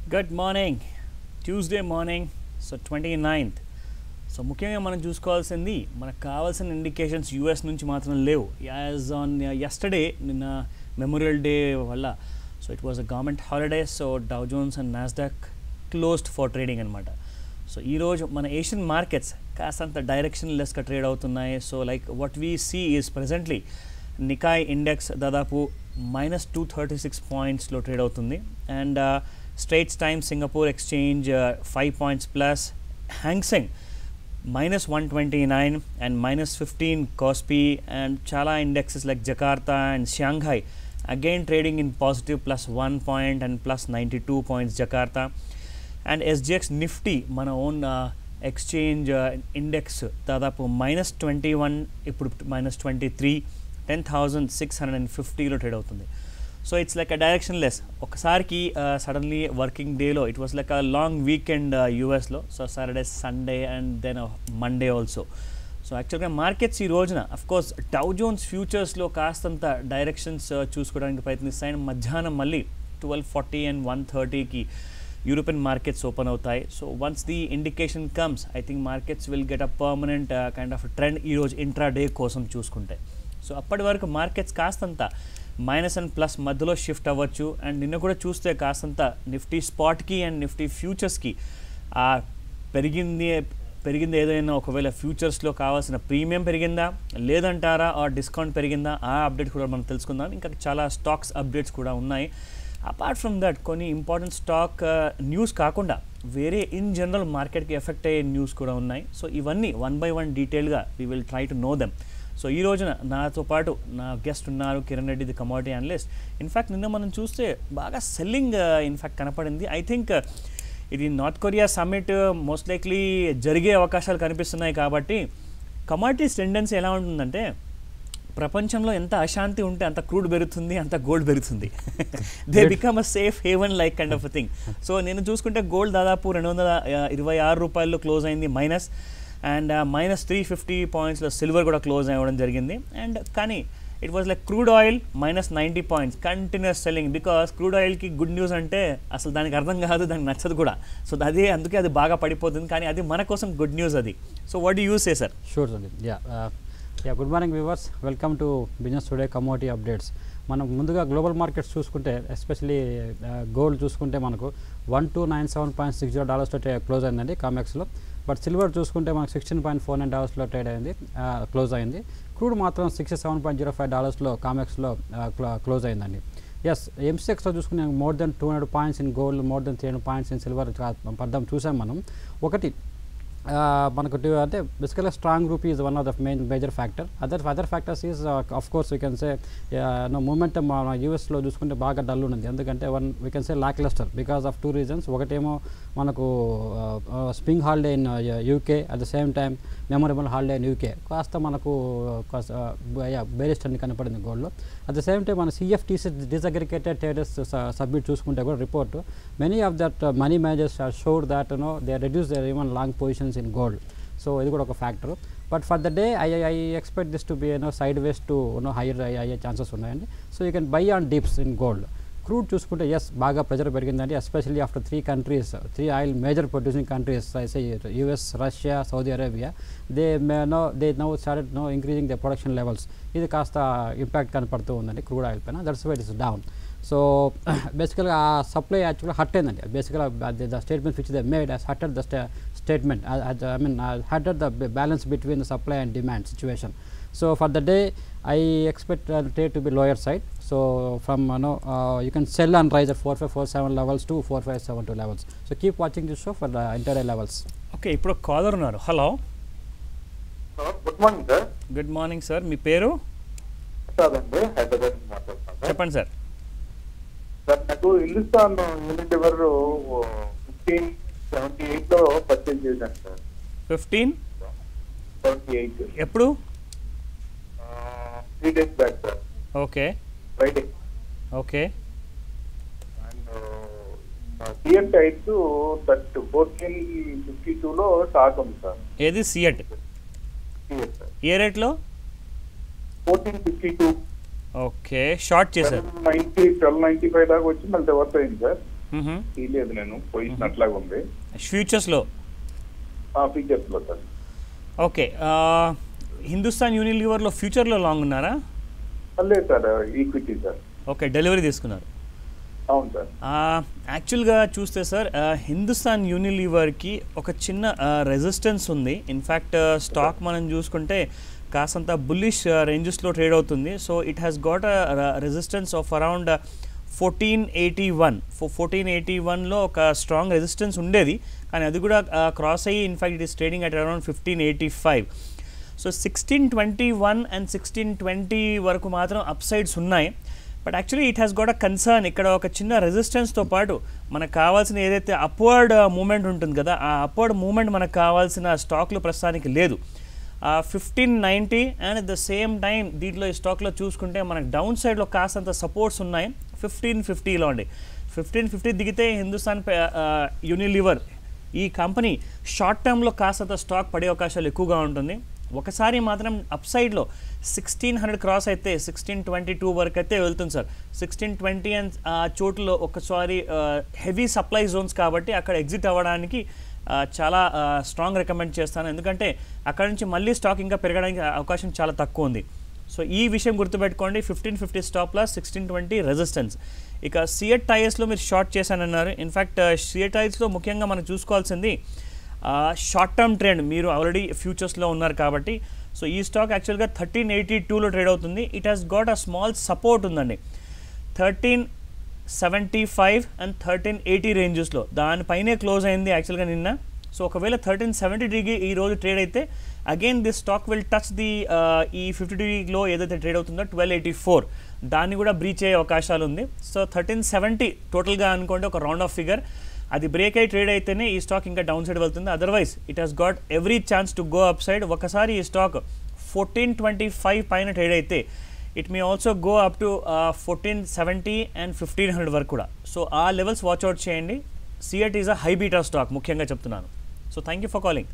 Good morning Tuesday morning so twenty ninth so ముఖ్యంగా మనం చూసుకోవాల్సింది మనకు కావాల్సిన ఇండికేషన్స్ యూఎస్ నుంచి మాత్రం లేవు యాజ్ ఆన్ ఎస్టర్డే నిన్న మెమోరియల్ డే వల్ల so it was a government holiday so Dow Jones and Nasdaq closed for trading అనమాట సో ఈరోజు మన ఏషియన్ మార్కెట్స్ కాస్తంత డైరెక్షన్ లెస్గా ట్రేడ్ అవుతున్నాయి so like what we see is presently Nikkei index దాదాపు minus two thirty six పాయింట్స్లో trade అవుతుంది and Straits Times Singapore exchange five points plus Hang Seng minus one twenty nine and minus fifteen KOSPI and చాలా indexes like Jakarta and Shanghai again trading in positive plus one point and plus ninety two points Jakarta and SGX Nifty మన own exchange index దాదాపు minus twenty one ఇప్పుడు minus twenty three ten thousand six hundred and ఫిఫ్టీలో trade అవుతుంది so it's like a direction less ఒకసారికి suddenly working డేలో it was like a long weekend యూఎస్లో so Saturday Sunday and then Monday also so యాక్చువల్గా markets ఈ రోజున of course డౌ Jones ఫ్యూచర్స్లో కాస్తంత directions చూసుకోవడానికి ప్రయత్నిస్తాయి మధ్యాహ్నం మళ్ళీ ట్వెల్వ్ ఫార్టీ అండ్ వన్ థర్టీకి యూరోపియన్ మార్కెట్స్ ఓపెన్ అవుతాయి so once the indication comes I think markets will get a permanent kind of trend ఈరోజు ఇంట్రా డే కోసం చూసుకుంటే సో అప్పటి వరకు మార్కెట్స్ కాస్తంత మైనస్ అండ్ ప్లస్ మధ్యలో షిఫ్ట్ అవ్వచ్చు అండ్ నిన్న కూడా చూస్తే కాస్తంత నిఫ్టీ స్పాట్కి అండ్ నిఫ్టీ ఫ్యూచర్స్కి ఆ పెరిగింది పెరిగింది ఏదైనా ఒకవేళ ఫ్యూచర్స్లో కావాల్సిన ప్రీమియం పెరిగిందా లేదంటారా ఆ డిస్కౌంట్ పెరిగిందా ఆ అప్డేట్ కూడా మనం తెలుసుకుందాం ఇంకా చాలా స్టాక్స్ అప్డేట్స్ కూడా ఉన్నాయి అపార్ట్ ఫ్రమ్ దట్ కొన్ని ఇంపార్టెంట్ స్టాక్ న్యూస్ కాకుండా వేరే ఇన్ జనరల్ మార్కెట్కి ఎఫెక్ట్ అయ్యే న్యూస్ కూడా ఉన్నాయి సో ఇవన్నీ వన్ బై వన్ డీటెయిల్గా we will try to know them so ఈ రోజున నాతో పాటు నా గెస్ట్ ఉన్నారు Kiran Reddy the commodity analyst in fact నిన్న మనం చూస్తే బాగా సెల్లింగ్ ఇన్ఫ్యాక్ట్ కనపడింది ఐ థింక్ ఇది North Korea summit most likely జరిగే అవకాశాలు కనిపిస్తున్నాయి కాబట్టి కమాడిటీస్ టెండెన్సీ ఎలా ఉంటుందంటే ప్రపంచంలో ఎంత అశాంతి ఉంటే అంత క్రూడ్ పెరుగుతుంది అంత గోల్డ్ పెరుగుతుంది they become a safe haven like kind of thing so నేను చూసుకుంటే గోల్డ్ దాదాపు రెండు వందల ఇరవై ఆరు రూపాయల్లో క్లోజ్ అయింది minus and minus three fifty పాయింట్స్లో సిల్వర్ కూడా క్లోజ్ అవ్వడం జరిగింది అండ్ కానీ it was like crude oil minus ninety points continues selling because crude ఆయిల్కి గుడ్ న్యూస్ అంటే అసలు దానికి అర్థం కాదు దానికి నచ్చదు కూడా సో అదే అందుకే అది బాగా పడిపోతుంది కానీ అది మన కోసం గుడ్ న్యూస్ అది so what use a sir sure Sandeep ya ya good morning viewers welcome to business today commodity updates మనం ముందుగా గ్లోబల్ మార్కెట్స్ చూసుకుంటే ఎస్పెషలీ గోల్డ్ చూసుకుంటే మనకు one two nine seven point six zero డాలర్స్తో క్లోజ్ అయిందండి కామెక్స్లో but silver చూసుకుంటే మనకు సిక్స్టీన్ పాయింట్ ఫోర్ నైన్ డాలర్స్లో ట్రేడ్ అయింది క్లోజ్ అయింది క్రూడ్ మాత్రం sixty seven point zero five డాలర్స్లో కామెక్స్లో క్లోజ్ అయిందండి ఎస్ ఎంసెక్స్లో చూసుకునే more than two hundred points in gold more than three hundred points in silver పడ్డం చూసాం మనం ఒకటి మనకు అంటే బేసికల్గా strong rupee is one of the main major factor other other factors is of course we can say no movement మన యూఎస్లో చూసుకుంటే బాగా డల్ ఉన్నది ఎందుకంటే one we can say lackluster because of two reasons ఒకటేమో మనకు spring holiday in UK at the same time memorable holiday in UK కాస్త మనకు బేరిస్ట్ అని కనపడింది గోల్డ్లో అట్ ద సేమ్ టైం మన సిఎఫ్టీసీ డిసగ్రిగేటెడ్ ట్రేడర్స్ సబ్మిట్ చూసుకుంటే కూడా report many of that money managers shore that no they reduce their even long positions in gold so ఇది కూడా ఒక factor but for the day I I expect this to be no sideways to no higher అయ్యే chances ఉన్నాయండి so you can buy on dips in gold crude చూసుకుంటే ఎస్ బాగా pressure పెరిగిందండి especially after three countries three oil major producing countries ఐసే US Russia Saudi Arabia they may no they no started no increasing the production levels ఇది కాస్త impact కనపడుతూ ఉందండి crude oil పైన that's why it is down so బేసికల్గా ఆ supply యాక్చువల్గా hit అయిందండి బేసికల్గా the statement which the made has hitted the statement I mean hitted the balance between the supply and demand situation so for the day I expect trade to be lower side so from no you can sell and rise at four five four seven levels to four five seven two levels so keep watching this show for the inter levels okay ఇప్పుడు caller ఉన్నారు hello good morning sir good morning sir మీ పేరు కాదండి హైదరాబాద్ నుంచి మాట్లాడుతున్నాను చెప్పండి sir sir నాకు Hindustan unit ఎవరు ఫిఫ్టీన్ సెవెంటీ ఎయిట్ లో పర్చేజ్ చేశాను సార్ ఫిఫ్టీన్ సెవెంటీ ఎయిట్ ఎప్పుడు three days back sir okay Friday okay and టిఎన్ టైట్స్ థర్టీ ఫోర్టీన్ ఫిఫ్టీ టూలో స్టాక్ ఉంది సార్ ఏది సిఎట్ టిఎస్ సార్ ఏ రేట్లో fourteen fifty two okay short చేశారు నైన్టీ ట్వెల్వ్ నైన్టీ ఫైవ్ దాకా వచ్చి మళ్ళీ రివర్స్ అయింది సార్ తీయలేదు నేను పొజిషన్ అట్లాగా ఉంది ఫ్యూచర్స్లో ఫీచర్స్ లో సార్ ఓకే హిందుస్థాన్ యూనిలివర్లో ఫ్యూచర్లో లాంగ్ ఉన్నారా లేదు sir equity sir okay delivery తీసుకున్నారు అవును సార్ యాక్చువల్గా చూస్తే సార్ హిందుస్థాన్ యూనిలివర్కి ఒక చిన్న రెసిస్టెన్స్ ఉంది ఇన్ఫ్యాక్ట్ స్టాక్ మనం చూసుకుంటే కాసంత బుల్లిష్ రేంజెస్లో ట్రేడ్ అవుతుంది so it has got a resistance of around fourteen eighty one fourteen eighty వన్లో ఒక స్ట్రాంగ్ రెసిస్టెన్స్ ఉండేది కానీ అది కూడా క్రాస్ అయ్యి in fact it is trading at around fifteen eighty five so sixteen twenty one and sixteen twenty వరకు మాత్రం up sides ఉన్నాయి but actually it has got a concern ఇక్కడ ఒక చిన్న రెసిస్టెన్స్తో పాటు మనకు కావాల్సిన ఏదైతే అప్వర్డ్ మూమెంట్ ఉంటుంది కదా ఆ అప్వర్డ్ మూమెంట్ మనకు కావాల్సిన స్టాక్లు ప్రస్తుతానికి లేదు fifteen ninety and at the same time దీంట్లో ఈ స్టాక్లో చూసుకుంటే మనకు డౌన్ సైడ్లో కాస్తంత సపోర్ట్స్ ఉన్నాయి ఫిఫ్టీన్ ఫిఫ్టీలో అండి ఫిఫ్టీన్ ఫిఫ్టీ దిగితే హిందుస్థాన్ యూనిలివర్ ఈ కంపెనీ షార్ట్ టర్మ్లో కాస్తంత స్టాక్ పడే అవకాశాలు ఎక్కువగా ఉంటుంది ఒకసారి మాత్రం అప్ సైడ్లో సిక్స్టీన్ హండ్రెడ్ క్రాస్ అయితే సిక్స్టీన్ ట్వంటీ టూ వరకు అయితే వెళ్తుంది సార్ సిక్స్టీన్ ట్వంటీ అండ్ ఆ చోటులో ఒకసారి హెవీ సప్లై జోన్స్ కాబట్టి అక్కడ ఎగ్జిట్ అవ్వడానికి ఆ, చాలా స్ట్రాంగ్ రికమెండ్ చేస్తాను ఎందుకంటే అక్కడ నుంచి మళ్ళీ స్టాక్ ఇంకా పెరగడానికి అవకాశం చాలా తక్కువ ఉంది సో ఈ విషయం గుర్తుపెట్టుకోండి fifteen fifty stop loss sixteen twenty resistance ఇక సిఎట్ టైర్స్లో మీరు షార్ట్ చేశానన్నారు ఇన్ఫ్యాక్ట్ సిఎట్ టైర్స్లో ముఖ్యంగా మనం చూసుకోవాల్సింది షార్ట్ టర్మ్ ట్రెండ్ మీరు ఆల్రెడీ ఫ్యూచర్స్లో ఉన్నారు కాబట్టి సో ఈ స్టాక్ యాక్చువల్గా థర్టీన్ ఎయిటీ టూలో ట్రేడ్ అవుతుంది it has got a small support ఉందండి thirteen seventy five and thirteen eighty రేంజెస్లో దానిపైనే క్లోజ్ అయింది యాక్చువల్గా నిన్న సో ఒకవేళ థర్టీన్ సెవెంటీ డిగ్రీ ఈ రోజు ట్రేడ్ అయితే again this stock will touch the ఈ ఫిఫ్టీ డిగ్రీలో ఏదైతే ట్రేడ్ అవుతుందో ట్వెల్వ్ ఎయిటీ ఫోర్ దాన్ని కూడా బ్రీచ్ అయ్యే అవకాశాలు ఉంది సో థర్టీన్ సెవెంటీ టోటల్గా అనుకోండి ఒక రౌండ్ ఆఫ్ ఫిగర్ అది బ్రేక్ అయ్యి ట్రేడ్ అయితేనే ఈ స్టాక్ ఇంకా డౌన్ సైడ్ వెళ్తుంది otherwise it has got every chance to go up side ఒకసారి ఈ స్టాక్ ఫోర్టీన్ ట్వంటీ ఫైవ్ పైన ట్రేడ్ అయితే it may also go up to fourteen seventy and fifteen hundred వరకు కూడా సో ఆ లెవెల్స్ వాచ్అవుట్ చేయండి CEAT is a high beta stock ముఖ్యంగా చెప్తున్నాను so thank you for calling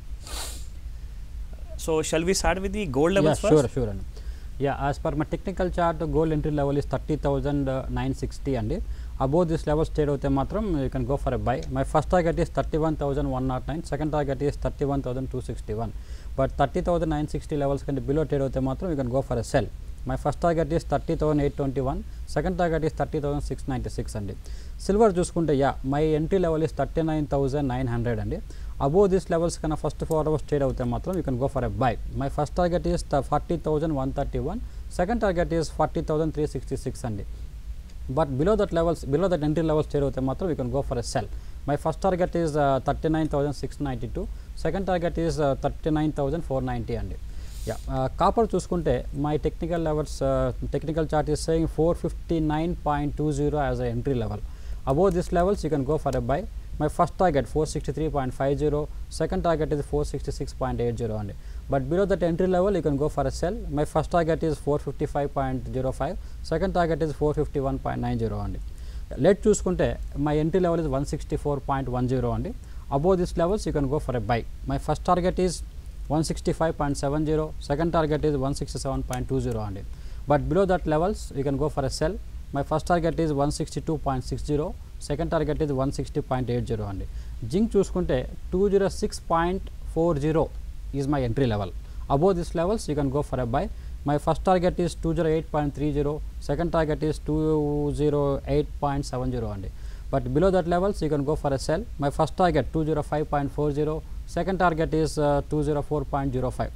so shall we start with the gold Yeah, levels sure, sure అండి yeah as per my technical chart gold entry level is thirty thousand nine sixty అండి above this level state అయితే మాత్రం you can go for a buy my first target is thirty one thousand one nought nine second target is thirty one thousand two sixty one but thirty thousand nine sixty levels కంటే below trade అయితే మాత్రం you can go for a sell my first target is thirty thousand eight twenty one second target is thirty thousand six ninety six అండి silver చూసుకుంటే yeah my entry level is thirty nine thousand nine hundred అండి above this levels కన్నా first four hours trade అవుతే మాత్రం you can go for a buy my first target is forty thousand one thirty one second target is forty thousand three sixty six అండి but below that levels below that entry levels trade అవుతే మాత్రం you can go for a sell my first target is thirty nine thousand six ninety two second target is thirty nine thousand four ninety అండి yeah copper చూసుకుంటే my technical levels technical chart is saying four fifty nine point two zero as a entry level above this levels you can go for a buy my first target four sixty three point five zero second target is four sixty six point eight zero అండి but below that entry level you can go for a sell my first target is four fifty five point zero five second target is four fifty one point nine zero అండి lead చూసుకుంటే my entry level is one sixty four point one zero అండి above this levels you can go for a buy my first target is one sixty five point seven zero second target is one sixty seven point two zero అండి but below that levels you can go for a sell my first target is one sixty two point six zero second target is one sixty point eight zero అండి zinc చూసుకుంటే two zero six point four zero is my entry level above this levels you can go for a buy my first target is two zero eight point three zero second target is two zero eight point seven zero అండి but below that levels you can go for a sell my first target two zero five point four zero second target is two zero four point zero five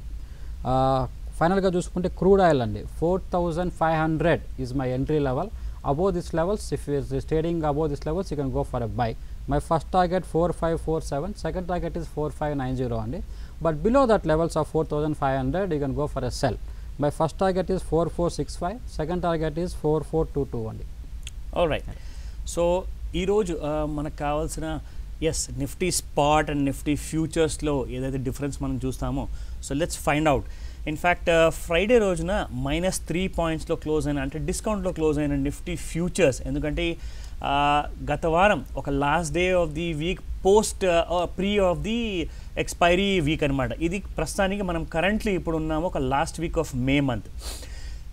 ఫైనల్గా చూసుకుంటే crude oil అండి four thousand five hundred is my entry level above this levels if is trading above this levels you can go for a buy my first target four five four seven second target is four five nine zero అండి but below that levels of four thousand five hundred you can go for a sell my first target is four four six five second target is four four two two అండి all right so ఈరోజు ఆ, మనకు కావాల్సిన ఎస్ Nifty spot and Nifty ఫ్యూచర్స్లో ఏదైతే difference మనం చూస్తామో so let's find out in fact Friday రోజున మైనస్ త్రీ పాయింట్స్లో క్లోజ్ అయిన అంటే డిస్కౌంట్లో క్లోజ్ అయిన నిఫ్టీ ఫ్యూచర్స్ ఎందుకంటే ఆ, గత వారం ఒక last day of the week post pre of the expiry week అనమాట ఇది ప్రస్తుతానికి మనం కరెంట్లీ ఇప్పుడు ఉన్నాము ఒక last week of May month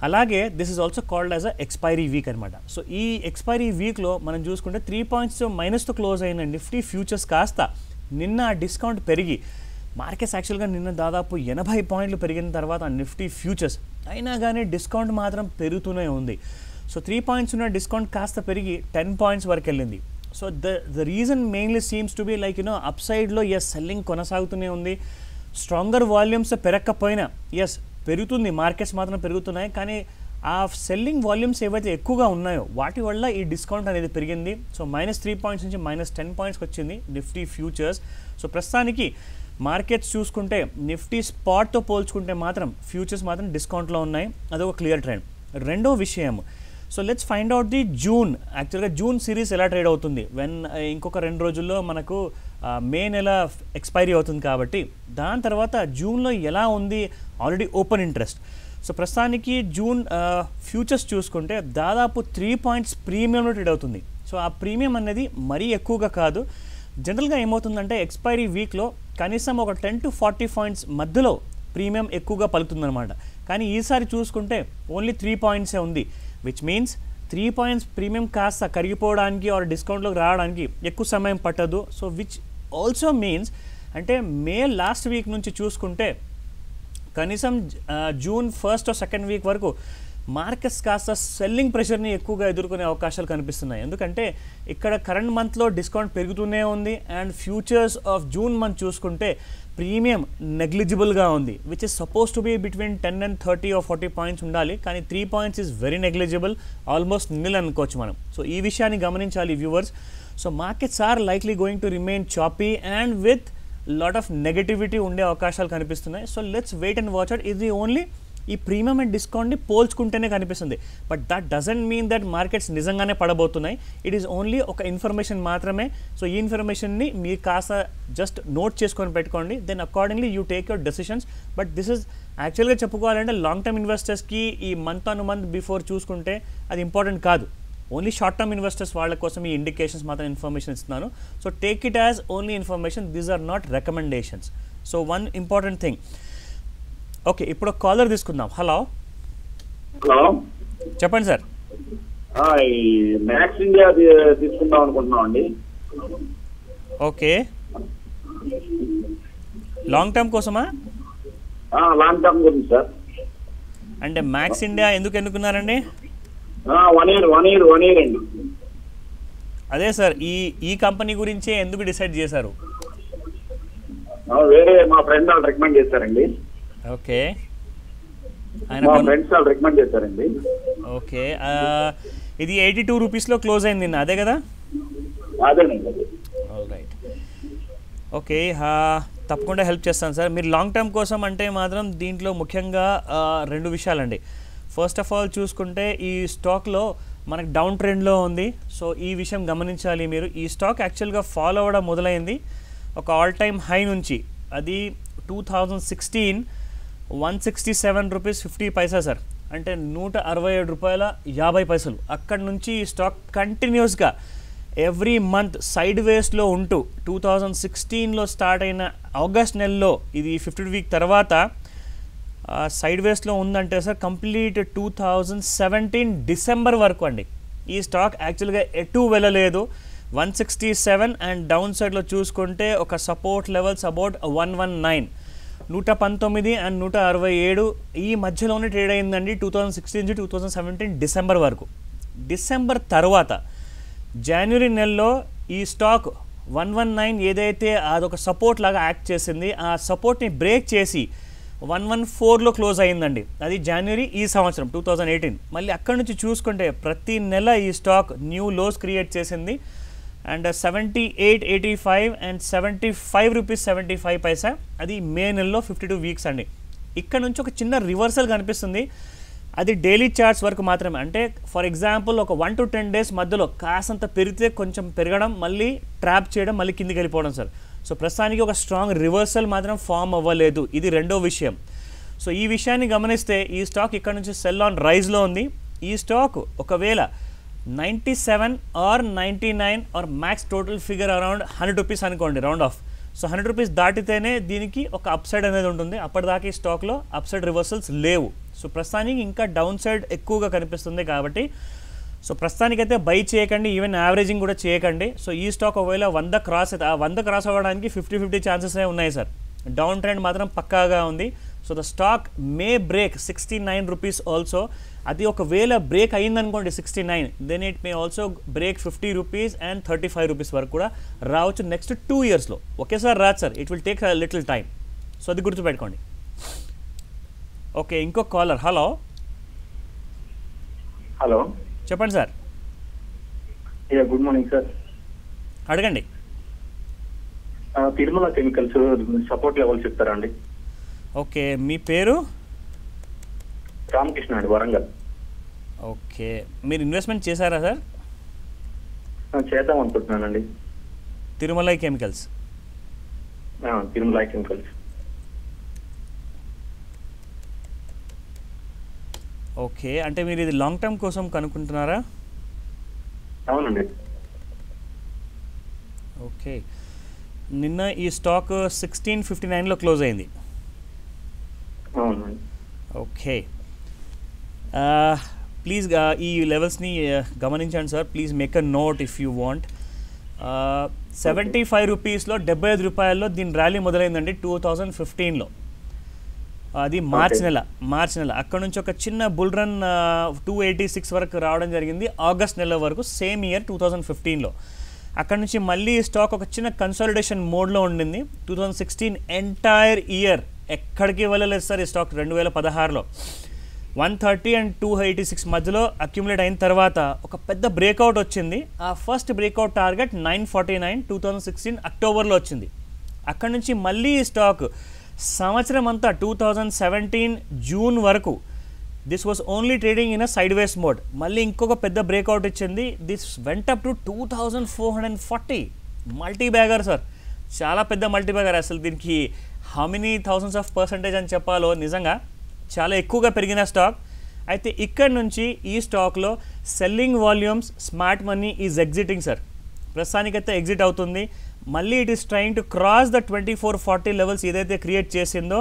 అలాగే this is also called as a expiry week అనమాట సో ఈ ఎక్స్పైరీ వీక్లో మనం చూసుకుంటే త్రీ పాయింట్స్ మైనస్తో క్లోజ్ అయిన నిఫ్టీ ఫ్యూచర్స్ కాస్త నిన్న ఆ డిస్కౌంట్ పెరిగి మార్కెట్స్ యాక్చువల్గా నిన్న దాదాపు ఎనభై పాయింట్లు పెరిగిన తర్వాత నిఫ్టీ ఫ్యూచర్స్ అయినా కానీ డిస్కౌంట్ మాత్రం పెరుగుతూనే ఉంది సో త్రీ పాయింట్స్ ఉన్న డిస్కౌంట్ కాస్త పెరిగి టెన్ పాయింట్స్ వరకు వెళ్ళింది so the the reason mainly seems to be like you know up సైడ్లో ఎస్ సెల్లింగ్ కొనసాగుతూనే ఉంది స్ట్రాంగర్ వాల్యూమ్స్ పెరగకపోయినా ఎస్ పెరుగుతుంది మార్కెట్స్ మాత్రం పెరుగుతున్నాయి కానీ ఆ సెల్లింగ్ వాల్యూమ్స్ ఏవైతే ఎక్కువగా ఉన్నాయో వాటి వల్ల ఈ డిస్కౌంట్ అనేది పెరిగింది సో మైనస్ త్రీ పాయింట్స్ నుంచి మైనస్ టెన్ పాయింట్స్కి వచ్చింది నిఫ్టీ ఫ్యూచర్స్ సో ప్రస్తుతానికి మార్కెట్స్ చూసుకుంటే నిఫ్టీ స్పాట్తో పోల్చుకుంటే మాత్రం ఫ్యూచర్స్ మాత్రం డిస్కౌంట్లో ఉన్నాయి అదొక క్లియర్ ట్రెండ్ రెండో విషయం so let's find out the June యాక్చువల్గా జూన్ సిరీస్ ఎలా ట్రేడ్ అవుతుంది వెన్ ఇంకొక రెండు రోజుల్లో మనకు మే నెల ఎక్స్పైరీ అవుతుంది కాబట్టి దాని తర్వాత జూన్లో ఎలా ఉంది ఆల్రెడీ ఓపెన్ ఇంట్రెస్ట్ సో ప్రస్తుతానికి జూన్ ఫ్యూచర్స్ చూసుకుంటే దాదాపు త్రీ పాయింట్స్ ప్రీమియంలో ట్రేడ్ అవుతుంది సో ఆ ప్రీమియం అనేది మరీ ఎక్కువగా కాదు జనరల్గా ఏమవుతుందంటే ఎక్స్పైరీ వీక్లో కనీసం ఒక టెన్ టు ఫార్టీ పాయింట్స్ మధ్యలో ప్రీమియం ఎక్కువగా పలుకుతుందన్నమాట కానీ ఈసారి చూసుకుంటే ఓన్లీ త్రీ పాయింట్సే ఉంది which means three points premium కాస్త కరిగిపోవడానికి ఆర్ డిస్కౌంట్లోకి రావడానికి ఎక్కువ సమయం పట్టదు సో విచ్ ఆల్సో మీన్స్ అంటే మే లాస్ట్ వీక్ నుంచి చూసుకుంటే కనీసం ఆ, జూన్ ఫస్ట్ సెకండ్ వీక్ వరకు మార్కెట్స్ కాస్త సెల్లింగ్ ప్రెషర్ని ఎక్కువగా ఎదుర్కొనే అవకాశాలు కనిపిస్తున్నాయి ఎందుకంటే ఇక్కడ కరెంట్ మంత్లో డిస్కౌంట్ పెరుగుతూనే ఉంది and futures of June month చూసుకుంటే ప్రీమియం నెగ్లిజిబుల్గా ఉంది which is suppose to be between ten and thirty or forty points ఉండాలి కానీ three points is very negligible almost nil అనుకోవచ్చు మనం సో ఈ విషయాన్ని గమనించాలి viewers so markets are likely going to remain choppy and with lot of negativity ఉండే అవకాశాలు కనిపిస్తున్నాయి so let's wait and watch out ఇది ఓన్లీ ఈ ప్రీమియం అండ్ డిస్కౌంట్ని పోల్చుకుంటేనే కనిపిస్తుంది but that doesn't mean that markets నిజంగానే పడబోతున్నాయి ఇట్ ఈస్ ఓన్లీ ఒక ఇన్ఫర్మేషన్ మాత్రమే సో ఈ ఇన్ఫర్మేషన్ని మీరు కాస్త జస్ట్ నోట్ చేసుకొని పెట్టుకోండి then accordingly you take your decisions but this is యాక్చువల్గా చెప్పుకోవాలంటే లాంగ్ టర్మ్ ఇన్వెస్టర్స్కి ఈ మంత్ ఆన్ మంత్ బిఫోర్ చూసుకుంటే అది ఇంపార్టెంట్ కాదు ఓన్లీ షార్ట్ టర్మ్ ఇన్వెస్టర్స్ వాళ్ళ కోసం ఈ ఇండికేషన్స్ మాత్రం ఇన్ఫర్మేషన్ ఇస్తున్నాను so take it as only information these are not recommendations so one important thing okay ఇప్పుడు కాలర్ తీసుకుందాం హలో హలో చెప్పండి సార్ ఆ, ఈ మ్యాక్స్ ఇండియా తీ- తీసుకుందాం అనుకుంటున్నాం అండి ఓకే లాంగ్ టర్మ్ కోసమా ఆ, లాంగ్ టర్మ్ గురించి సార్ అంటే మ్యాక్స్ ఇండియా ఎందుకు ఎన్నుకున్నారండి ఆ, one year one year one year అండి అదే సార్ ఈ ఈ కంపెనీ గురించే ఎందుకు డిసైడ్ చేశారు ఆ, వేరే మా ఫ్రెండ్ వాళ్ళు రికమెండ్ చేశారండి ఓకే ఆయన మా కొన్- ఫ్రెండ్స్ వాళ్ళు రికమెండ్ చేశారండి ఓకే ఆ, ఇది ఎయిటీ టూ రూపీస్లో క్లోజ్ అయింది నిన్న అదే కదా అదేనండి అది. ఆల్ రైట్ ఓకే హా, తప్పకుండా హెల్ప్ చేస్తాను సార్ మీరు లాంగ్ టర్మ్ కోసం అంటే మాత్రం దీంట్లో ముఖ్యంగా ఆ, రెండు విషయాలండి ఫస్ట్ ఆఫ్ ఆల్ చూసుకుంటే ఈ స్టాక్లో మనకు డౌన్ ట్రెండ్లో ఉంది సో ఈ విషయం గమనించాలి మీరు ఈ స్టాక్ యాక్చువల్గా ఫాలో అవ్వడం మొదలైంది ఒక ఆల్ టైమ్ హై నుంచి అది two thousand sixteen one sixty seven rupees fifty paisa sir అంటే నూట అరవై ఏడు రూపాయల యాభై పైసలు అక్కడి నుంచి ఈ స్టాక్ కంటిన్యూస్గా ఎవ్రీ మంత్ సైడ్ వేస్లో ఉంటూ టూ థౌజండ్ సిక్స్టీన్లో స్టార్ట్ అయిన ఆగస్ట్ నెలలో ఇది ఫిఫ్టీ వీక్ తర్వాత సైడ్ వేస్లో ఉందంటే sir complete two thousand seventeen December వరకు అండి ఈ స్టాక్ యాక్చువల్గా ఎటు వెళ్ళలేదు one sixty seven and down సైడ్లో చూసుకుంటే ఒక support levels about one one nine నూట పంతొమ్మిది అండ్ నూట అరవై ఏడు ఈ మధ్యలోనే ట్రేడ్ అయిందండి టూ థౌజండ్ సిక్స్టీన్ నుంచి టూ థౌజండ్ సెవెంటీన్ డిసెంబర్ వరకు డిసెంబర్ తర్వాత జనవరి నెలలో ఈ స్టాక్ వన్ వన్ నైన్ ఏదైతే అదొక సపోర్ట్ లాగా యాక్ట్ చేసింది ఆ సపోర్ట్ని బ్రేక్ చేసి వన్ వన్ ఫోర్లో క్లోజ్ అయిందండి అది జనవరి ఈ సంవత్సరం టూ థౌజండ్ ఎయిటీన్ మళ్ళీ అక్కడి నుంచి చూసుకుంటే ప్రతి నెల ఈ స్టాక్ న్యూ లోస్ క్రియేట్ చేసింది and seventy eight eighty five and seventy five rupees seventy five paisa అది మే నెలలో ఫిఫ్టీ టూ వీక్స్ అండి ఇక్కడ నుంచి ఒక చిన్న రివర్సల్ కనిపిస్తుంది అది డైలీ చార్ట్స్ వరకు మాత్రమే అంటే ఫర్ ఎగ్జాంపుల్ ఒక వన్ టు టెన్ డేస్ మధ్యలో కాసంత పెరిగితే కొంచెం పెరగడం మళ్ళీ ట్రాప్ చేయడం మళ్ళీ కిందికి వెళ్ళిపోవడం సార్ సో ప్రస్తుతానికి ఒక స్ట్రాంగ్ రివర్సల్ మాత్రం ఫామ్ అవ్వలేదు ఇది రెండో విషయం సో ఈ విషయాన్ని గమనిస్తే ఈ స్టాక్ ఇక్కడ నుంచి సెల్ ఆన్ రైజ్లో ఉంది ఈ స్టాక్ ఒకవేళ ninety seven or ninety nine or max total figure around hundred rupees అనుకోండి round off so hundred rupees దాటితేనే దీనికి ఒక అప్ సైడ్ అనేది ఉంటుంది అప్పటిదాకా ఈ స్టాక్లో అప్ సైడ్ రివర్సల్స్ లేవు సో ప్రస్తుతానికి ఇంకా డౌన్ సైడ్ ఎక్కువగా కనిపిస్తుంది కాబట్టి సో ప్రస్తుతానికైతే బై చేయకండి ఈవెన్ యావరేజింగ్ కూడా చేయకండి సో ఈ స్టాక్ ఒకవేళ వంద క్రాస్ అయితే ఆ వంద క్రాస్ అవ్వడానికి ఫిఫ్టీ ఫిఫ్టీ ఛాన్సెస్ ఉన్నాయి సార్ డౌన్ ట్రెండ్ మాత్రం పక్కాగా ఉంది so the stock may break sixty nine rupees also అది ఒకవేళ బ్రేక్ అయిందనుకోండి sixty nine then it may also break fifty rupees and thirty five rupees వరకు కూడా రావచ్చు నెక్స్ట్ టూ ఇయర్స్లో ఒకేసారి రాదు sir it will take little time so అది గుర్తుపెట్టుకోండి ఓకే ఇంకో కాలర్ హలో హలో చెప్పండి sir yeah good morning sir అడగండి తిరుమల కెమికల్స్ సపోర్ట్ లెవెల్ చెప్తారా అండి ఓకే మీ పేరు రామకృష్ణ అండి వరంగల్ ఓకే మీరు ఇన్వెస్ట్మెంట్ చేశారా సార్ ఆ, చేద్దాం అనుకుంటున్నానండి తిరుమలై కెమికల్స్ ఆ, తిరుమల కెమికల్స్ ఓకే అంటే మీరు ఇది లాంగ్ టర్మ్ కోసం కనుక్కుంటున్నారా అవునండి ఓకే నిన్న ఈ స్టాక్ సిక్స్టీన్ ఫిఫ్టీ నైన్లో క్లోజ్ అయింది అవునండి ఓకే ప్లీజ్ ఈ లెవెల్స్ని గమనించండి sir please make a note if you want seventy five రూపీస్లో డెబ్బై ఐదు రూపాయల్లో దీని ర్యాలీ మొదలైందండి టూ థౌజండ్ ఫిఫ్టీన్లో అది మార్చ్ Okay. నెల మార్చ్ నెల అక్కడ నుంచి ఒక చిన్న bull run two eighty six వరకు రావడం జరిగింది ఆగస్ట్ నెల వరకు సేమ్ ఇయర్ టూ థౌజండ్ ఫిఫ్టీన్లో అక్కడ నుంచి మళ్ళీ స్టాక్ ఒక చిన్న కన్సాలిడేషన్ మోడ్లో ఉండింది two thousand sixteen entire year ఎక్కడికి వెళ్ళలేదు సార్ ఈ స్టాక్ రెండు వేల పదహారులో one thirty and two eighty six మధ్యలో అక్యుములేట్ అయిన తర్వాత ఒక పెద్ద బ్రేక్అవుట్ వచ్చింది ఆ first breakout target nine forty nine two thousand sixteen అక్టోబర్లో వచ్చింది అక్కడ నుంచి మళ్ళీ ఈ స్టాక్ సంవత్సరం అంతా టూ థౌజండ్ సెవెంటీన్ జూన్ వరకు this was only trading in a sideways mode మళ్ళీ ఇంకొక పెద్ద బ్రేక్అవుట్ ఇచ్చింది this vent up to two thousand four hundred and forty multibagger sir చాలా పెద్ద మల్టీ బ్యాగర్ అసలు దీనికి how many thousands of percentage అని చెప్పాలో నిజంగా చాలా ఎక్కువగా పెరిగిన స్టాక్ అయితే ఇక్కడ నుంచి ఈ స్టాక్లో selling volumes smart money is exiting sir ప్రస్తుతానికైతే ఎగ్జిట్ అవుతుంది మళ్ళీ it is trying to cross the twenty four forty levels ఏదైతే క్రియేట్ చేసిందో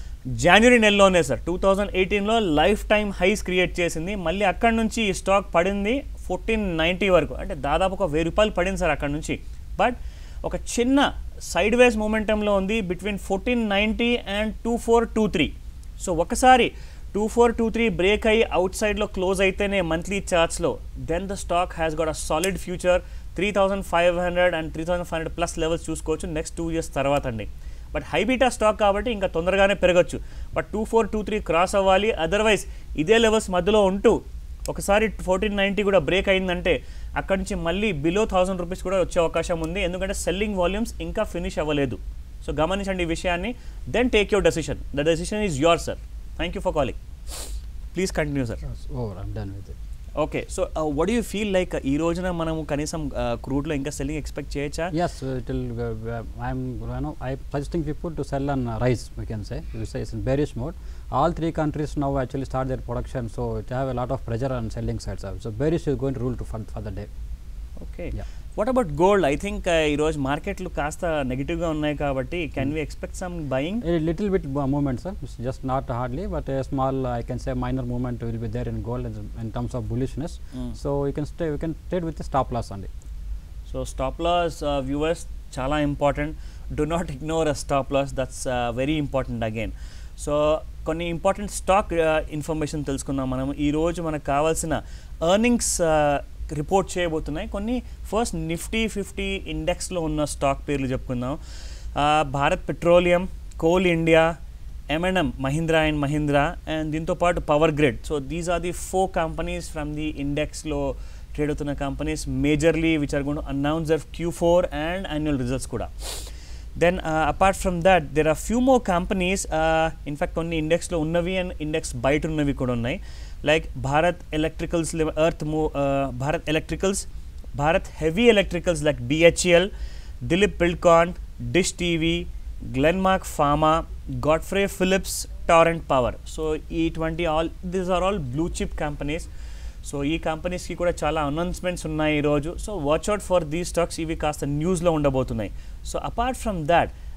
జనవరి నెలలోనే సార్ టూ థౌజండ్ ఎయిటీన్లో లైఫ్ టైం హైస్ క్రియేట్ చేసింది మళ్ళీ అక్కడ నుంచి ఈ స్టాక్ పడింది ఫోర్టీన్ నైంటీ వరకు అంటే దాదాపు ఒక వెయ్యి రూపాయలు పడింది సార్ అక్కడ నుంచి బట్ ఒక చిన్న సైడ్ వేస్ మూమెంటంలో ఉంది between fourteen ninety and two four two three so ఒకసారి two four two three break అయ్యి అవుట్ సైడ్లో క్లోజ్ అయితేనే మంత్లీ చార్ట్స్లో then the stock has got a solid future three thousand five hundred and three thousand five hundred plus levels చూసుకోవచ్చు next two years తర్వాత అండి but high beta stock కాబట్టి ఇంకా తొందరగానే పెరగచ్చు but two four two three cross అవ్వాలి otherwise ఇదే levels మధ్యలో ఉంటూ ఒకసారి ఫోర్టీన్ నైంటీ కూడా బ్రేక్ అయిందంటే అక్కడి నుంచి మళ్ళీ బిలో థౌసండ్ రూపీస్ కూడా వచ్చే అవకాశం ఉంది ఎందుకంటే సెల్లింగ్ వాల్యూమ్స్ ఇంకా ఫినిష్ అవ్వలేదు సో గమనించండి ఈ విషయాన్ని then take your decision the decision is your sir thank you for calling please continue sir over I'm done with it okay so what you feel like ఈ రోజున మనము కనీసం క్రూడ్లో ఇంకా సెల్లింగ్ ఎక్స్పెక్ట్ చేయొచ్చా Yes, uh, it will. Uh, uh, I'm, you know, I'm suggesting people to sell on uh, rise. We can say, we say it's in bearish mode. All three countries now actually start their production, so it have a lot of pressure on selling sides. So bearish is going to rule to for, for the day. Okay Yeah. What about gold I think ఈరోజు మార్కెట్లు కాస్త నెగిటివ్గా ఉన్నాయి కాబట్టి can we expect some buying A little bit uh, movement, sir. It's just not hardly, but a small, I can say, minor movement will be there in gold in, in terms of bullishness. Mm. So you can stay, we can trade with a stop loss only. So stop loss viewers చాలా important do not ignore a stop loss that's very important again so కొన్ని important stock information తెలుసుకుందాం మనం ఈరోజు మనకు కావాల్సిన earnings report చేయబోతున్నాయి కొన్ని first Nifty fifty ఇండెక్స్లో ఉన్న stock పేర్లు చెప్పుకుందాం Uh, Bharat petroleum coal India MNM Mahindra and Mahindra and దీంతో పాటు power grid so these are the four companies from the ఇండెక్స్లో ట్రేడ్ అవుతున్న companies majorly which are gonna announce their Q four and annual results కూడా then apart from that there are few more companies in fact కొన్ని ఇండెక్స్లో ఉన్నవి and index బయట ఉన్నవి కూడా ఉన్నాయి లైక్ భారత్ ఎలక్ట్రికల్స్ ఎర్త్ మూ Bharat electricals Bharat heavy electricals like BHEL Dilip Buildcon dish TV Glenmark pharma Godfrey Phillips Torrent power so ఇటువంటి all these are all blue chip companies so ఈ కంపెనీస్కి కూడా చాలా అనౌన్స్మెంట్స్ ఉన్నాయి ఈరోజు so watch out for these stocks ఇవి కాస్త న్యూస్లో ఉండబోతున్నాయి so apart from that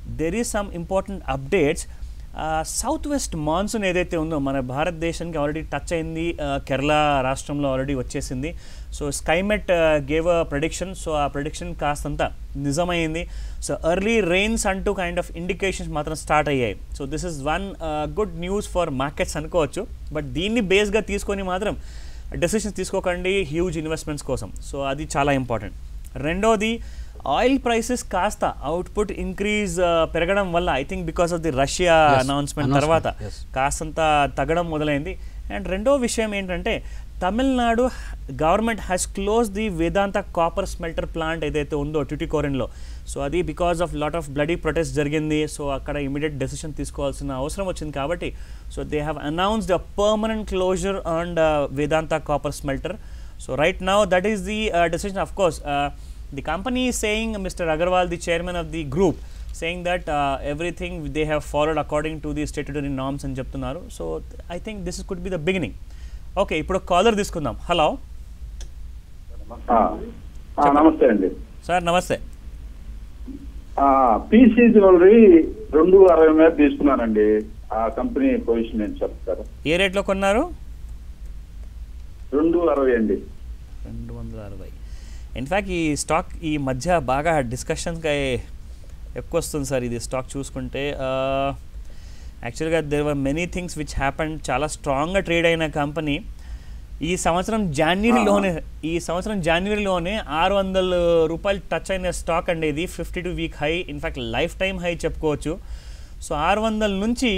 there is some important updates south west monsoon ఏదైతే ఉందో మన భారతదేశానికి ఆల్రెడీ టచ్ అయింది ఆ, కేరళ రాష్ట్రంలో ఆల్రెడీ వచ్చేసింది so Skymet gave a prediction so ఆ ప్రొడిక్షన్ కాస్తంత నిజమైంది సో ఎర్లీ రెయిన్స్ అంటూ కైండ్ ఆఫ్ ఇండికేషన్స్ మాత్రం స్టార్ట్ అయ్యాయి so this is one good news for markets అనుకోవచ్చు బట్ దీన్ని బేస్గా తీసుకొని మాత్రం డెసిషన్స్ తీసుకోకండి హ్యూజ్ ఇన్వెస్ట్మెంట్స్ కోసం సో అది చాలా ఇంపార్టెంట్ రెండోది ఆయిల్ ప్రైసెస్ కాస్త అవుట్పుట్ ఇంక్రీజ్ పెరగడం వల్ల I think because of the Russia Yes, announcement announcement, తర్వాత yes. కాస్తంత తగ్గడం మొదలైంది అండ్ రెండో విషయం ఏంటంటే Tamil Nadu government has close the Vedanta copper smelter plant ఏదైతే ఉందో ట్యూటికోరెన్లో సో అది because of lot of bloody protest జరిగింది సో అక్కడ ఇమీడియట్ డెసిషన్ తీసుకోవాల్సిన అవసరం వచ్చింది కాబట్టి so they have announced a permanent closure and Vedanta copper smelter so right now that is the decision of course the company is saying mr agarwal the chairman of the group saying that uh, everything they have followed according to the statutory norms అని చెప్తున్నారు so I think this could be the beginning okay ఇప్పుడు caller తీసుకుందాం hello ఆ, ఆ, నమస్తే అండి sir నమస్తే PC jewellery రెండు అరవై మీద తీసుకున్నానండి ఆ కంపెనీ పొజిషన్ నేను చెప్తారు ఏ రేట్లో కొన్నారు రెండు అరవై అండి రెండు వందల అరవై ఇన్ఫ్యాక్ట్ ఈ స్టాక్ ఈ మధ్య బాగా డిస్కషన్స్గా ఎక్కువ వస్తుంది సార్ ఇది స్టాక్ చూసుకుంటే యాక్చువల్గా there were many things which happen చాలా స్ట్రాంగ్గా ట్రేడ్ అయిన కంపెనీ ఈ సంవత్సరం జనవరిలోనే ఈ సంవత్సరం జనవరిలోనే ఆరు వందల రూపాయలు టచ్ అయిన స్టాక్ అండి ఇది fifty two week high in fact lifetime high చెప్పుకోవచ్చు సో ఆరు వందల నుంచి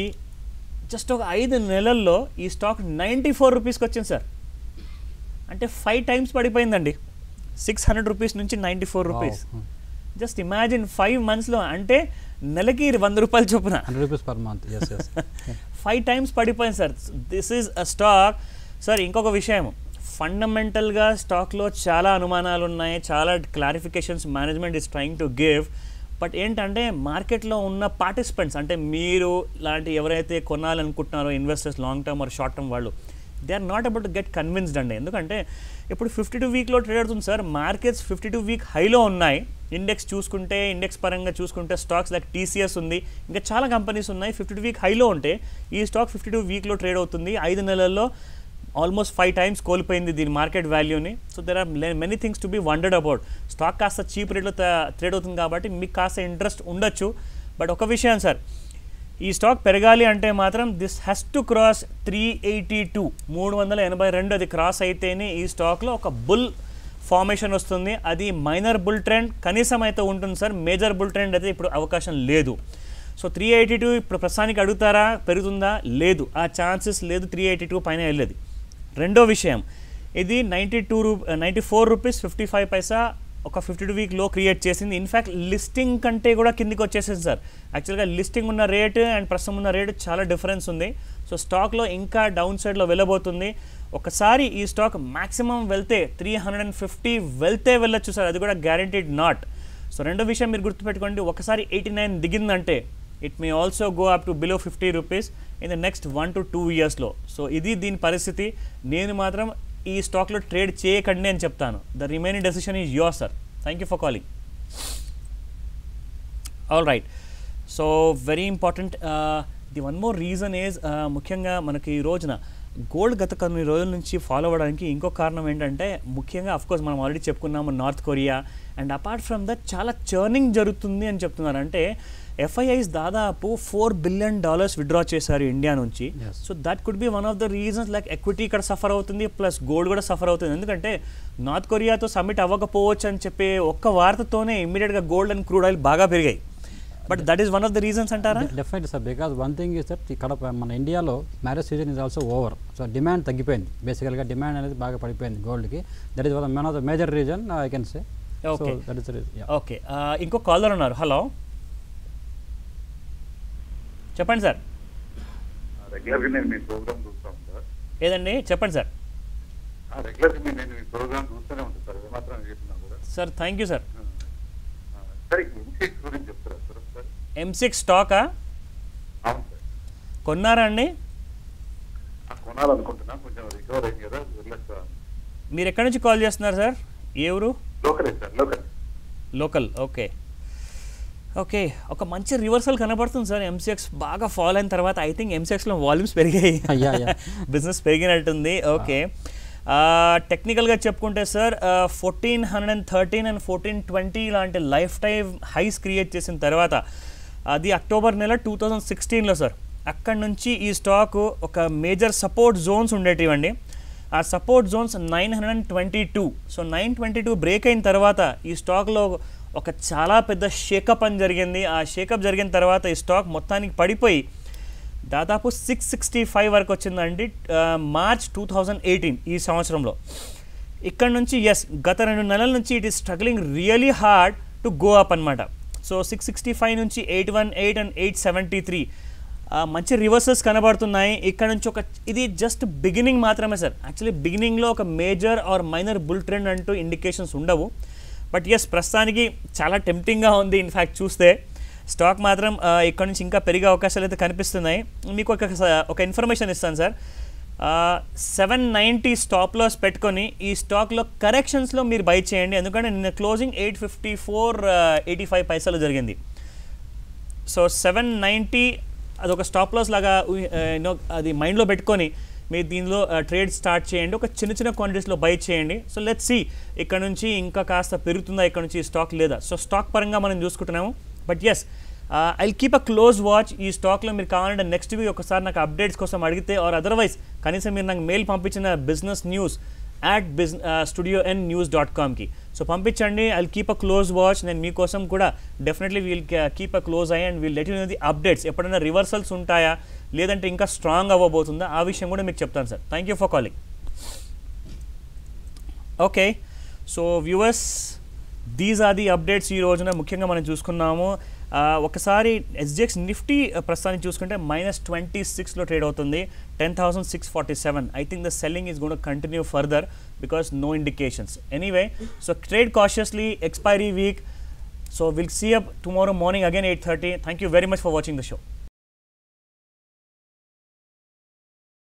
జస్ట్ ఒక ఐదు నెలల్లో ఈ స్టాక్ నైంటీ ఫోర్ రూపీస్కి వచ్చింది సార్ అంటే ఫైవ్ టైమ్స్ పడిపోయిందండి సిక్స్ హండ్రెడ్ రూపీస్ నుంచి ninety four rupees Wow. Just imagine five మంత్స్లో అంటే నెలకి వంద రూపాయలు చొప్పున hundred rupees per month yes yes five times పడిపోయింది sir this is a stock sir ఇంకొక విషయం ఫండమెంటల్గా స్టాక్లో చాలా అనుమానాలు ఉన్నాయి చాలా clarifications management is trying to give but ఏంటంటే మార్కెట్లో ఉన్న పార్టిసిపెంట్స్ అంటే మీరు లాంటి ఎవరైతే కొనాలనుకుంటున్నారో investors long term or short term వాళ్ళు they are not about get convinced అండి ఎందుకంటే ఇప్పుడు ఫిఫ్టీ టూ వీక్లో ట్రేడ్ అవుతుంది sir markets fifty two week హైలో ఉన్నాయి ఇండెక్స్ చూసుకుంటే ఇండెక్స్ పరంగా చూసుకుంటే స్టాక్స్ లైక్ టీసీఎస్ ఉంది ఇంకా చాలా కంపెనీస్ ఉన్నాయి ఫిఫ్టీ టూ వీక్ హైలో ఉంటే ఈ స్టాక్ ఫిఫ్టీ టూ వీక్లో ట్రేడ్ అవుతుంది ఐదు నెలల్లో ఆల్మోస్ట్ ఫైవ్ టైమ్స్ కోల్పోయింది దీని మార్కెట్ వాల్యూని so there are many things to be wondered about stock కాస్త చీప్ రేట్లో ట్రేడ్ అవుతుంది కాబట్టి మీకు కాస్త ఇంట్రెస్ట్ ఉండొచ్చు బట్ ఒక విషయం సార్ ఈ స్టాక్ పెరగాలి అంటే మాత్రం this has to cross three eighty two మూడు వందల ఎనభై రెండు అది క్రాస్ అయితేనే ఈ స్టాక్లో ఒక బుల్ ఫార్మేషన్ వస్తుంది అది మైనర్ బుల్ ట్రెండ్ కనీసం అయితే ఉంటుంది సార్ మేజర్ బుల్ ట్రెండ్ అయితే ఇప్పుడు అవకాశం లేదు సో త్రీ ఎయిటీ టూ ఇప్పుడు ప్రస్తుతానికి అడుగుతారా పెరుగుతుందా లేదు ఆ ఛాన్సెస్ లేదు త్రీ ఎయిటీ టూ పైన వెళ్ళేది రెండో విషయం ఇది నైంటీ టూ రూ ninety four rupees fifty five paisa ఒక ఫిఫ్టీ టూ వీక్ లో క్రియేట్ చేసింది ఇన్ఫ్యాక్ట్ లిస్టింగ్ కంటే కూడా కిందికి వచ్చేసింది సార్ యాక్చువల్గా లిస్టింగ్ ఉన్న రేటు అండ్ ప్రస్తుతం ఉన్న రేటు చాలా డిఫరెన్స్ ఉంది సో స్టాక్లో ఇంకా డౌన్ సైడ్లో వెళ్ళబోతుంది ఒకసారి ఈ స్టాక్ మాక్సిమం వెళ్తే త్రీ హండ్రెడ్ అండ్ ఫిఫ్టీ వెళ్తే వెళ్ళొచ్చు సార్ అది కూడా గ్యారంటీడ్ నాట్ సో రెండో విషయం మీరు గుర్తుపెట్టుకోండి ఒకసారి ఎయిటీ నైన్ దిగిందంటే it may also go up to below fifty rupees in the next one to two ఇయర్స్లో సో ఇది దీని పరిస్థితి నేను మాత్రం ఈ స్టాక్లో ట్రేడ్ చేయకండి అని చెప్తాను the remaining decision is your sir thank you for calling all right so very important the one more reason is ముఖ్యంగా మనకి ఈ రోజున గోల్డ్ గత కొన్ని రోజుల నుంచి ఫాలో అవ్వడానికి ఇంకో కారణం ఏంటంటే ముఖ్యంగా కోర్స్ మనం ఆల్రెడీ చెప్పుకున్నాము North Korea and apart from that చాలా చర్నింగ్ జరుగుతుంది అని చెప్తున్నారు అంటే ఎఫ్ఐఐస్ దాదాపు ఫోర్ బిలియన్ డాలర్స్ విత్డ్రా చేశారు ఇండియా నుంచి Yes. So that could be one of the reasons like equity ఇక్కడ సఫర్ అవుతుంది ప్లస్ గోల్డ్ కూడా సఫర్ అవుతుంది ఎందుకంటే నార్త్ కొరియాతో సబ్మిట్ అవ్వకపోవచ్చు అని చెప్పే ఒక్క వార్తతోనే ఇమ్మీడియట్గా గోల్డ్ అండ్ క్రూడ్ ఆయిల్ బాగా పెరిగాయి but that is one of the reasons అంటారా definitely sir because one thing is that ఇక్కడ మన ఇండియాలో marriage season is also over so demand తగ్గిపోయింది బేసికల్గా డిమాండ్ అనేది బాగా పడిపోయింది గోల్డ్కి that is one of the major reason I can say so Okay. That is okay ఇంకో కాలర్ ఉన్నారు హలో చెప్పండి సార్ రెగ్యులర్ గా నేను మీ ప్రోగ్రామ్ చూస్తాను సార్ ఏదండి చెప్పండి సార్ రెగ్యులర్ గా నేను మీ ప్రోగ్రామ్ చూస్తూనే ఉంటాను సార్ ఏమాత్రం చెప్పినా కూడా సార్ థ్యాంక్ యూ సార్ ఆ, సార్ ఇన్సెక్స్ గురించి చెప్తారా సార్ సార్ ఎం సిక్స్ స్టాకా అవును సార్ కొన్నారా అండి ఆ, కొనాలనుకుంటున్నా కొంచెం రికవర్ అయింది కదా వెళ్ళొస్తా మీరు ఎక్కడి నుంచి కాల్ చేస్తున్నారు సార్ ఏ ఊరు లోకలే sir local local okay okay ఒక మంచి రివర్సల్ కనబడుతుంది సార్ ఎంసీఎక్స్ బాగా ఫాలో అయిన తర్వాత ఐ థింక్ ఎంసీఎక్స్లో వాల్యూమ్స్ పెరిగాయి Yeah, yeah. బిజినెస్ పెరిగినట్టుంది ఓకే టెక్నికల్గా చెప్పుకుంటే sir fourteen hundred and thirteen and fourteen twenty లాంటి లైఫ్ టైం హైస్ క్రియేట్ చేసిన తర్వాత అది అక్టోబర్ నెల టూ థౌజండ్ సిక్స్టీన్లో సార్ అక్కడి నుంచి ఈ స్టాక్ ఒక మేజర్ సపోర్ట్ జోన్స్ ఉండేటివండి ఆ support zones nine hundred and twenty two so nine twenty two break అయిన తర్వాత ఈ స్టాక్లో ఒక చాలా పెద్ద షేకప్ అని జరిగింది ఆ షేకప్ జరిగిన తర్వాత ఈ స్టాక్ మొత్తానికి పడిపోయి దాదాపు సిక్స్ సిక్స్టీ ఫైవ్ వరకు వచ్చిందండి ఆ, మార్చ్ టూ థౌజండ్ ఎయిటీన్ ఈ సంవత్సరంలో ఇక్కడ నుంచి ఎస్ గత రెండు నెలల నుంచి it is struggling really hard to go up అనమాట సో సిక్స్ సిక్స్టీ ఫైవ్ నుంచి eight one eight and eight seventy three మంచి రివర్సెస్ కనబడుతున్నాయి ఇక్కడ నుంచి ఒక ఇది జస్ట్ బిగినింగ్ మాత్రమే సార్ యాక్చువల్లీ బిగినింగ్లో ఒక major or minor bull trend అంటూ ఇండికేషన్స్ ఉండవు బట్ ఎస్ ప్రస్తుతానికి చాలా టెంప్టింగ్గా ఉంది ఇన్ఫ్యాక్ట్ చూస్తే స్టాక్ మాత్రం ఆ, ఇక్కడ నుంచి ఇంకా పెరిగే అవకాశాలు అయితే కనిపిస్తున్నాయి మీకు ఒక ఒక ఇన్ఫర్మేషన్ ఇస్తాను sir seven ninety stop loss పెట్టుకొని ఈ స్టాక్లో కరెక్షన్స్లో మీరు బై చేయండి ఎందుకంటే నిన్న closing eight fifty four eighty five పైసలు జరిగింది సో సెవెన్ నైంటీ అదొక స్టాప్ లాస్ లాగా యూనో అది మైండ్లో పెట్టుకొని మీరు దీనిలో ట్రేడ్ స్టార్ట్ చేయండి ఒక చిన్న చిన్న క్వాంటిటీస్లో బై చేయండి సో లెట్ సి ఇక్కడ నుంచి ఇంకా కాస్త పెరుగుతుందా ఇక్కడ నుంచి స్టాక్ లేదా సో స్టాక్ పరంగా మనం చూసుకుంటున్నాము but yes I keep a close watch ఈ స్టాక్లో మీరు కావాలంటే నెక్స్ట్ వీక్ ఒకసారి నాకు అప్డేట్స్ కోసం అడిగితే ఆర్ అదర్వైజ్ కనీసం మీరు నాకు మెయిల్ పంపించిన business news at biz studio N news dot కామ్కి సో పంపించండి I keep a close watch నేను మీకోసం కూడా definitely we'll keep a close eye and we'll let you the updates ఎప్పుడైనా రివర్సల్స్ ఉంటాయా లేదంటే ఇంకా స్ట్రాంగ్ అవ్వబోతుందా ఆ విషయం కూడా మీకు చెప్తాను sir thank you for calling okay so viewers these are the updates ఈ రోజున ముఖ్యంగా మనం చూసుకున్నాము ఆ, ఒకసారి ఎస్జిఎక్స్ నిఫ్టీ ప్రస్తుతానికి చూసుకుంటే మైనస్ ట్వంటీ సిక్స్లో ట్రేడ్ అవుతుంది ten thousand six forty seven I think the selling is gonna continue further because no indications anyway so trade cautiously expiry week so will see up tomorrow morning again eight thirty thank you very much for watching the show